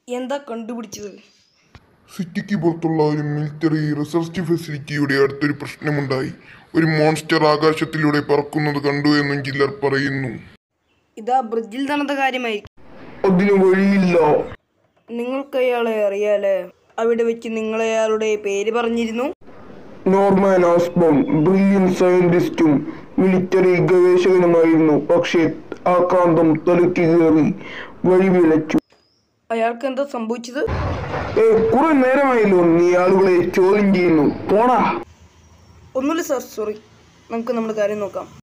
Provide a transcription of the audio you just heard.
എന്താ കണ്ടുപിടിച്ചത് സിറ്റിക്ക് പുറത്തുള്ള ഒരു മിലിറ്ററി റിസർച്ച് ഫെസിലിറ്റിയുടെ അടുത്തൊരു പ്രശ്നമുണ്ടായി ഒരു മോൺസ്റ്റർ ആകാശത്തിലൂടെ പറക്കുന്നത് കണ്ടു എന്നും ചിലർ പറയുന്നു ഇതാ ബ്രിഡ്ജിൽ നടന്ന കാര്യമായിരിക്കും അതിന് വഴിയില്ല നിങ്ങൾക്ക് അയാളെ അറിയാലേ അവിടെ വെച്ച് നിങ്ങൾ അയാളുടെ പേര് പറഞ്ഞിരുന്നു നോർമാൻ ആസ്ബം ബ്രില്യൻ സയന്റിസ്റ്റും മിലിറ്ററി ഗവേഷകനുമായിരുന്നു പക്ഷേ ആക്രാന്തം തലയ്ക്ക് കയറി വഴി വിളച്ചു അയാൾക്ക് എന്താ സംഭവിച്ചത് ഏ കുറെ നേരമായല്ലോ നീ ആളുകളെ ചോദ്യം ചെയ്യുന്നു പോടാ ഒന്നുമില്ല സാർ സോറി നമുക്ക് നമ്മുടെ കാര്യം നോക്കാം